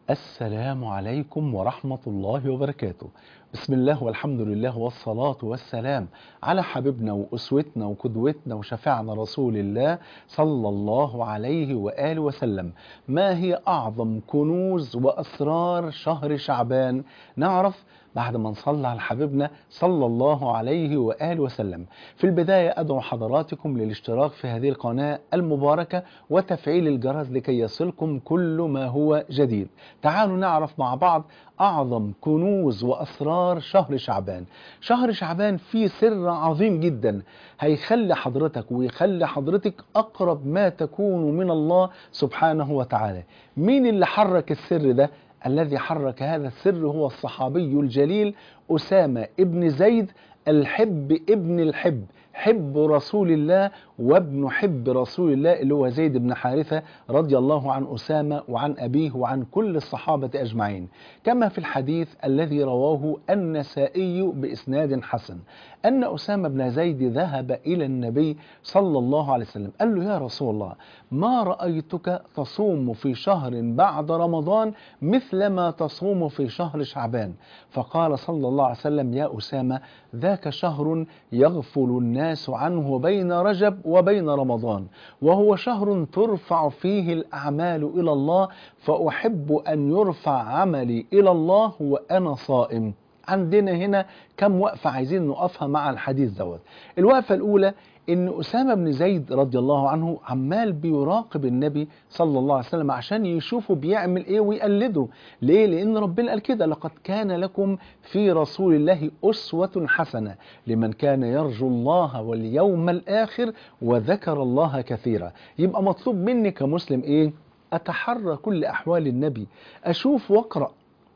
السلام عليكم ورحمة الله وبركاته بسم الله والحمد لله والصلاة والسلام على حبيبنا وأسوتنا وقدوتنا وشفيعنا رسول الله صلى الله عليه وآله وسلم ما هي أعظم كنوز وأسرار شهر شعبان نعرف بعد ما نصلى على حبيبنا صلى الله عليه وآله وسلم في البداية أدعو حضراتكم للاشتراك في هذه القناة المباركة وتفعيل الجرس لكي يصلكم كل ما هو جديد تعالوا نعرف مع بعض أعظم كنوز وأسرار شهر شعبان شهر شعبان فيه سر عظيم جدا هيخلي حضرتك ويخلي حضرتك أقرب ما تكون من الله سبحانه وتعالى مين اللي حرك السر ده الذي حرك هذا السر هو الصحابي الجليل أسامة ابن زيد الحب ابن الحب حب رسول الله وابن حب رسول الله اللي هو زيد بن حارثة رضي الله عن أسامة وعن أبيه وعن كل الصحابة أجمعين كما في الحديث الذي رواه النسائي بإسناد حسن أن أسامة بن زيد ذهب إلى النبي صلى الله عليه وسلم قال له يا رسول الله ما رأيتك تصوم في شهر بعد رمضان مثل ما تصوم في شهر شعبان فقال صلى الله عليه وسلم يا أسامة ذاك شهر يغفل الناس عنه بين رجب وبين رمضان وهو شهر ترفع فيه الأعمال إلى الله فأحب أن يرفع عملي إلى الله وأنا صائم عندنا هنا كم وقفة عايزين نقفها مع الحديث دوت الوقفة الأولى ان اسامه بن زيد رضي الله عنه عمال بيراقب النبي صلى الله عليه وسلم عشان يشوفه بيعمل ايه ويقلده ليه لان ربنا قال كده لقد كان لكم في رسول الله اسوه حسنه لمن كان يرجو الله واليوم الاخر وذكر الله كثيرا يبقى مطلوب مني كمسلم ايه اتحرى كل احوال النبي اشوف واقرا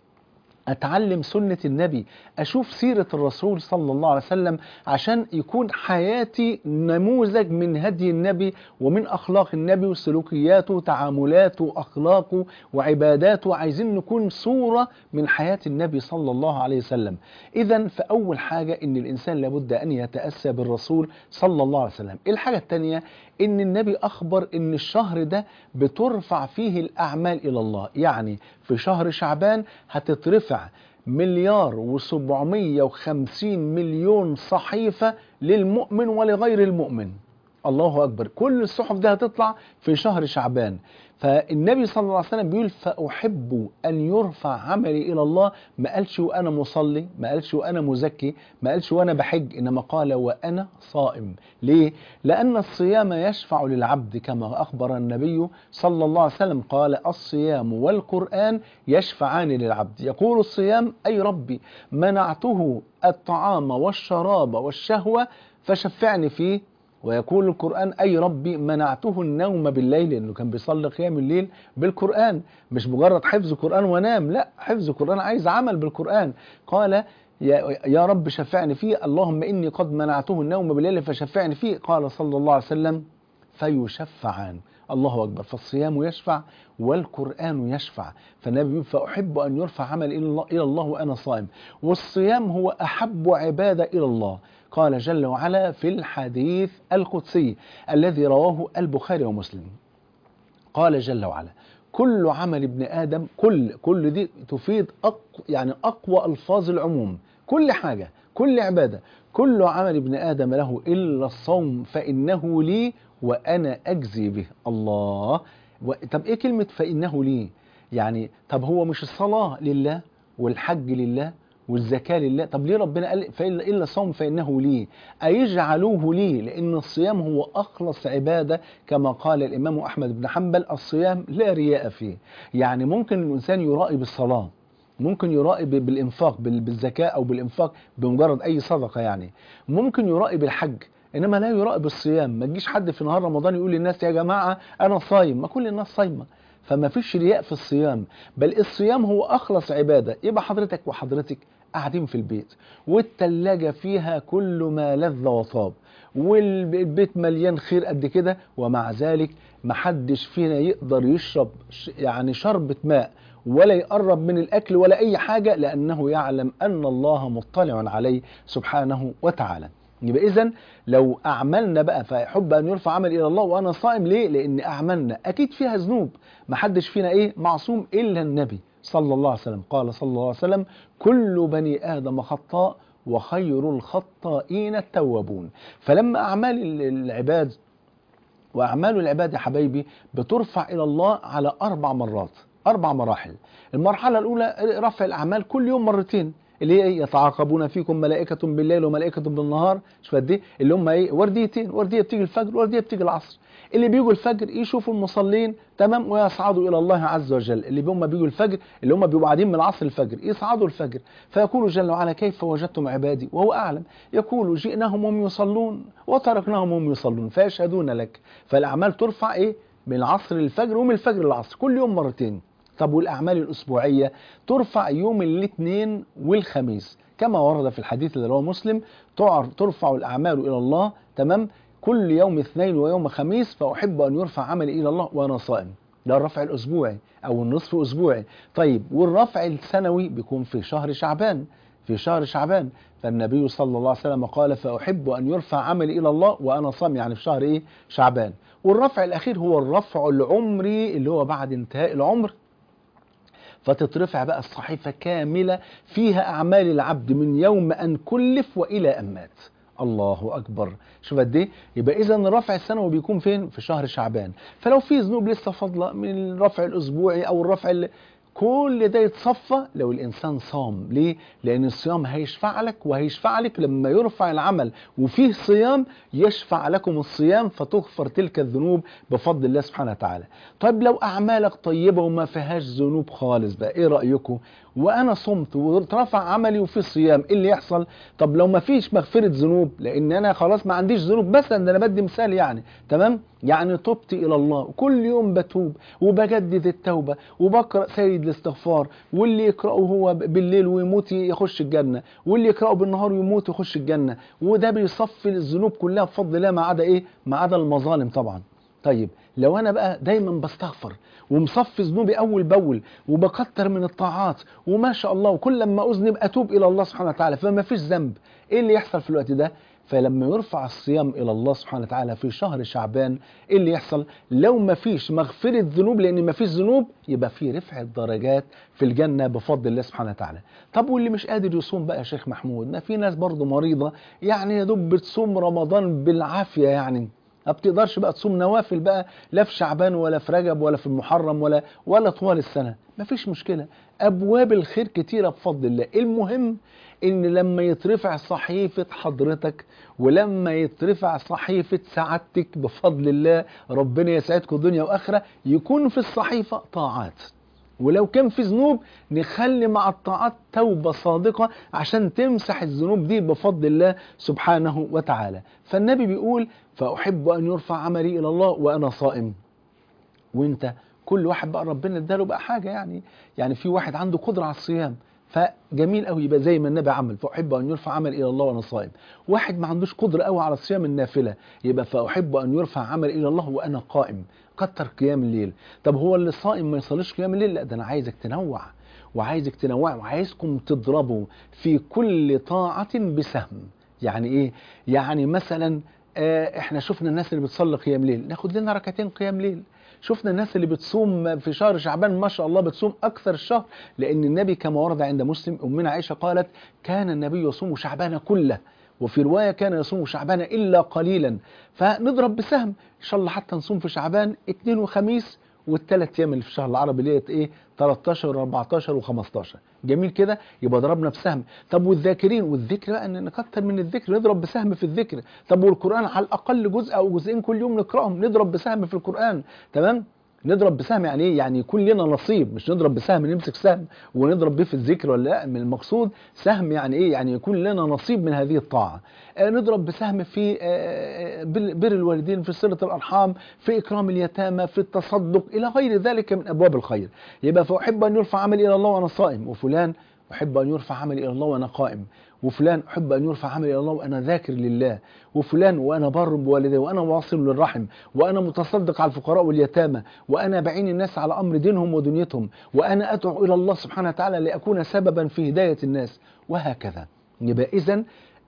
اتعلم سنة النبي اشوف سيرة الرسول صلى الله عليه وسلم عشان يكون حياتي نموذج من هدي النبي ومن اخلاق النبي وسلوكياته وتعاملاته واخلاقه وعباداته عايزين نكون صورة من حياة النبي صلى الله عليه وسلم اذا فاول حاجة ان الانسان لابد ان يتأسى بالرسول صلى الله عليه وسلم الحاجة الثانية ان النبي اخبر ان الشهر ده بترفع فيه الاعمال الى الله يعني في شهر شعبان هتترفع مليار وسبعمية وخمسين مليون صحيفة للمؤمن ولغير المؤمن الله أكبر كل الصحف دي هتطلع في شهر شعبان فالنبي صلى الله عليه وسلم بيقول فأحب أن يرفع عملي إلى الله ما قالش وأنا مصلي ما قالش وأنا مزكي ما قالش وأنا بحج إنما قال وأنا صائم ليه؟ لأن الصيام يشفع للعبد كما أخبر النبي صلى الله عليه وسلم قال الصيام والقرآن يشفعان للعبد يقول الصيام أي ربي منعته الطعام والشراب والشهوة فشفعني فيه ويقول القرآن أي ربي منعته النوم بالليل لأنه كان بيصلي قيام الليل بالقرآن مش مجرد حفظ قرآن ونام لا حفظ قرآن عايز عمل بالقرآن قال يا, يا رب شفعني فيه اللهم إني قد منعته النوم بالليل فشفعني فيه قال صلى الله عليه وسلم فيشفعان الله أكبر فالصيام يشفع والقرآن يشفع فالنبي يقول فأحب أن يرفع عمل إلى الله, إلى الله وأنا صائم والصيام هو أحب عبادة إلى الله قال جل وعلا في الحديث القدسي الذي رواه البخاري ومسلم قال جل وعلا كل عمل ابن آدم كل كل دي تفيد أق يعني أقوى ألفاظ العموم كل حاجة كل عبادة كل عمل ابن آدم له إلا الصوم فإنه لي وأنا أجزي به الله و... طب إيه كلمة فإنه لي يعني طب هو مش الصلاة لله والحج لله والزكاة لله طب ليه ربنا قال فإلا إلا الصوم فإنه لي أيجعلوه لي لأن الصيام هو أخلص عبادة كما قال الإمام أحمد بن حنبل الصيام لا رياء فيه يعني ممكن الإنسان يرائي بالصلاة ممكن يرائي بالإنفاق بالزكاة أو بالإنفاق بمجرد أي صدقة يعني ممكن يرائي بالحج إنما لا يرائي بالصيام ما تجيش حد في نهار رمضان يقول للناس يا جماعة أنا صايم ما كل الناس صايمة فما فيش رياء في الصيام بل الصيام هو أخلص عبادة يبقى حضرتك وحضرتك قاعدين في البيت والتلاجة فيها كل ما لذ وطاب والبيت مليان خير قد كده ومع ذلك محدش فينا يقدر يشرب يعني شربة ماء ولا يقرب من الأكل ولا أي حاجة لأنه يعلم أن الله مطلع عليه سبحانه وتعالى يبقى اذا لو اعمالنا بقى فيحب ان يرفع عمل الى الله وانا صائم ليه لان اعمالنا اكيد فيها ذنوب ما حدش فينا ايه معصوم الا النبي صلى الله عليه وسلم قال صلى الله عليه وسلم كل بني ادم خطاء وخير الخطائين التوابون فلما اعمال العباد واعمال العباد يا حبايبي بترفع الى الله على اربع مرات اربع مراحل المرحله الاولى رفع الاعمال كل يوم مرتين اللي هي ايه يتعاقبون فيكم ملائكة بالليل وملائكة بالنهار شوف قد ايه اللي هم ايه ورديتين وردية بتيجي الفجر وردية بتيجي العصر اللي بيجوا الفجر يشوفوا المصلين تمام ويصعدوا الى الله عز وجل اللي هم بيجوا الفجر اللي هم بيبقوا قاعدين من العصر الفجر يصعدوا الفجر فيقول جل وعلا كيف وجدتم عبادي وهو اعلم يقول جئناهم هم يصلون وتركناهم هم يصلون فيشهدون لك فالاعمال ترفع ايه من العصر للفجر ومن الفجر للعصر كل يوم مرتين طب والأعمال الأسبوعية ترفع يوم الاثنين والخميس كما ورد في الحديث اللي رواه مسلم ترفع الأعمال إلى الله تمام كل يوم اثنين ويوم خميس فأحب أن يرفع عملي إلى الله وأنا صائم ده الرفع الأسبوعي أو النصف أسبوعي طيب والرفع السنوي بيكون في شهر شعبان في شهر شعبان فالنبي صلى الله عليه وسلم قال فأحب أن يرفع عملي إلى الله وأنا صائم يعني في شهر إيه شعبان والرفع الأخير هو الرفع العمري اللي هو بعد انتهاء العمر فتترفع بقى الصحيفة كاملة فيها أعمال العبد من يوم أن كلف وإلى أن مات الله أكبر شوف قد ايه يبقى إذا الرفع السنوي بيكون فين في شهر شعبان فلو في ذنوب لسه فاضلة من الرفع الأسبوعي أو الرفع اللي كل ده يتصفى لو الإنسان صام ليه؟ لأن الصيام هيشفع لك وهيشفع لك لما يرفع العمل وفيه صيام يشفع لكم الصيام فتغفر تلك الذنوب بفضل الله سبحانه وتعالى طيب لو أعمالك طيبة وما فيهاش ذنوب خالص بقى إيه رأيكم؟ وأنا صمت ورفع عملي وفي صيام إيه اللي يحصل؟ طب لو ما فيش مغفرة ذنوب لأن أنا خلاص ما عنديش ذنوب مثلا ده أنا بدي مثال يعني تمام؟ يعني تبت إلى الله كل يوم بتوب وبجدد التوبة وبقرأ سيد الاستغفار واللي يقرأه هو بالليل ويموت يخش الجنة واللي يقرأه بالنهار ويموت يخش الجنة وده بيصفي الذنوب كلها بفضل الله ما عدا إيه؟ ما عدا المظالم طبعا طيب لو انا بقى دايما بستغفر ومصفي ذنوبي اول باول وبكتر من الطاعات وما شاء الله وكل لما اذنب اتوب الى الله سبحانه وتعالى فما فيش ذنب ايه اللي يحصل في الوقت ده فلما يرفع الصيام الى الله سبحانه وتعالى في شهر شعبان ايه اللي يحصل لو ما فيش مغفره ذنوب لان ما فيش ذنوب يبقى في رفع الدرجات في الجنه بفضل الله سبحانه وتعالى طب واللي مش قادر يصوم بقى يا شيخ محمود ما في ناس برضه مريضه يعني يا دوب بتصوم رمضان بالعافيه يعني ما بتقدرش بقى تصوم نوافل بقى لا في شعبان ولا في رجب ولا في المحرم ولا ولا طوال السنه مفيش مشكله ابواب الخير كتيره بفضل الله المهم ان لما يترفع صحيفه حضرتك ولما يترفع صحيفه سعادتك بفضل الله ربنا يسعدكم دنيا واخره يكون في الصحيفه طاعات ولو كان في ذنوب نخلي مع الطاعات توبة صادقة عشان تمسح الذنوب دي بفضل الله سبحانه وتعالى فالنبي بيقول فأحب أن يرفع عملي إلى الله وأنا صائم وانت كل واحد بقى ربنا اداله بقى حاجة يعني يعني في واحد عنده قدرة على الصيام فجميل قوي يبقى زي ما النبي عمل فاحب ان يرفع عمل الى الله وانا صائم واحد ما عندوش قدره قوي على الصيام النافله يبقى فاحب ان يرفع عمل الى الله وانا قائم كتر قيام الليل طب هو اللي صائم ما يصليش قيام الليل لا ده انا عايزك تنوع وعايزك تنوع وعايزكم تضربوا في كل طاعه بسهم يعني ايه يعني مثلا آه احنا شفنا الناس اللي بتصلي قيام ليل ناخد لنا ركعتين قيام ليل شفنا الناس اللي بتصوم في شهر شعبان ما شاء الله بتصوم أكثر الشهر لأن النبي كما ورد عند مسلم أمنا عائشة قالت كان النبي يصوم شعبان كله وفي رواية كان يصوم شعبان إلا قليلا فنضرب بسهم إن شاء الله حتى نصوم في شعبان اثنين وخميس والثلاث ايام اللي في الشهر العربي اللي هي ايه 13 و14 و15 جميل كده يبقى ضربنا بسهم طب والذاكرين والذكر بقى ان نكتر من الذكر نضرب بسهم في الذكر طب والقران على الاقل جزء او جزئين كل يوم نقراهم نضرب بسهم في القران تمام نضرب بسهم يعني ايه يعني يكون لنا نصيب مش نضرب بسهم نمسك سهم ونضرب بيه في الذكر ولا لا من المقصود سهم يعني ايه يعني يكون لنا نصيب من هذه الطاعه آه نضرب بسهم في آه بر الوالدين في صله الارحام في اكرام اليتامى في التصدق الى غير ذلك من ابواب الخير يبقى فاحب ان يرفع عملي الى الله وانا صائم وفلان احب ان يرفع عملي الى الله وانا قائم وفلان احب ان يرفع عملي الى الله وانا ذاكر لله وفلان وانا بر بوالدي وانا واصل للرحم وانا متصدق على الفقراء واليتامى وانا بعين الناس على امر دينهم ودنيتهم وانا ادعو الى الله سبحانه وتعالى لاكون سببا في هدايه الناس وهكذا يبقى اذا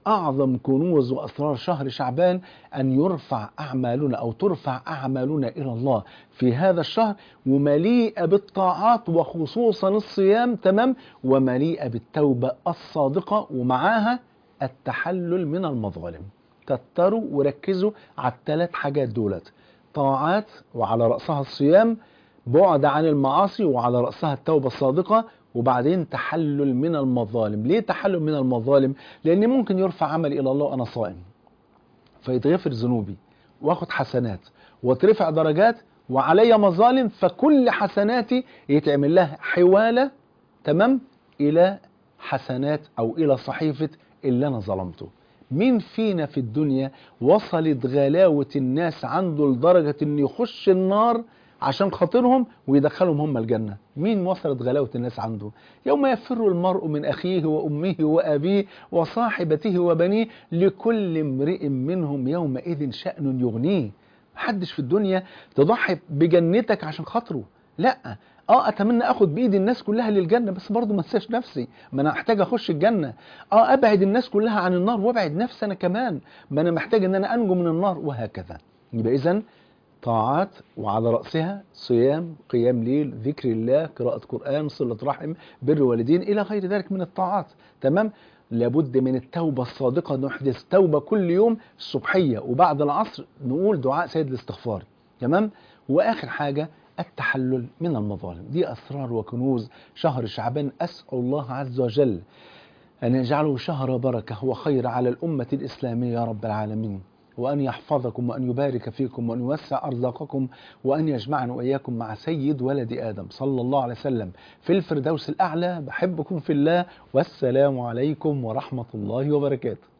أعظم كنوز وأسرار شهر شعبان أن يرفع أعمالنا أو ترفع أعمالنا إلى الله في هذا الشهر ومليئة بالطاعات وخصوصا الصيام تمام ومليئة بالتوبة الصادقة ومعاها التحلل من المظالم كتروا وركزوا على الثلاث حاجات دولت طاعات وعلى رأسها الصيام بعد عن المعاصي وعلى رأسها التوبة الصادقة وبعدين تحلل من المظالم ليه تحلل من المظالم لأن ممكن يرفع عملي إلى الله أنا صائم فيتغفر ذنوبي واخد حسنات وترفع درجات وعلي مظالم فكل حسناتي يتعمل لها حوالة تمام إلى حسنات أو إلى صحيفة اللي أنا ظلمته مين فينا في الدنيا وصلت غلاوة الناس عنده لدرجة انه يخش النار عشان خاطرهم ويدخلهم هم الجنة مين وصلت غلاوة الناس عنده يوم يفر المرء من أخيه وأمه وأبيه وصاحبته وبنيه لكل امرئ منهم يومئذ شأن يغنيه محدش في الدنيا تضحي بجنتك عشان خاطره لا اه اتمنى اخد بايد الناس كلها للجنه بس برضه ما انساش نفسي ما انا محتاج اخش الجنه اه ابعد الناس كلها عن النار وابعد نفسي انا كمان ما انا محتاج ان انا انجو من النار وهكذا يبقى اذا طاعات وعلى رأسها صيام قيام ليل ذكر الله قراءة قرآن صلة رحم بر والدين إلى غير ذلك من الطاعات تمام لابد من التوبة الصادقة نحدث توبة كل يوم الصبحية وبعد العصر نقول دعاء سيد الاستغفار تمام وآخر حاجة التحلل من المظالم دي أسرار وكنوز شهر شعبان أسأل الله عز وجل أن يجعله شهر بركة وخير على الأمة الإسلامية يا رب العالمين وأن يحفظكم وأن يبارك فيكم وأن يوسع أرزاقكم وأن يجمعنا وإياكم مع سيد ولد آدم صلى الله عليه وسلم في الفردوس الأعلى بحبكم في الله والسلام عليكم ورحمة الله وبركاته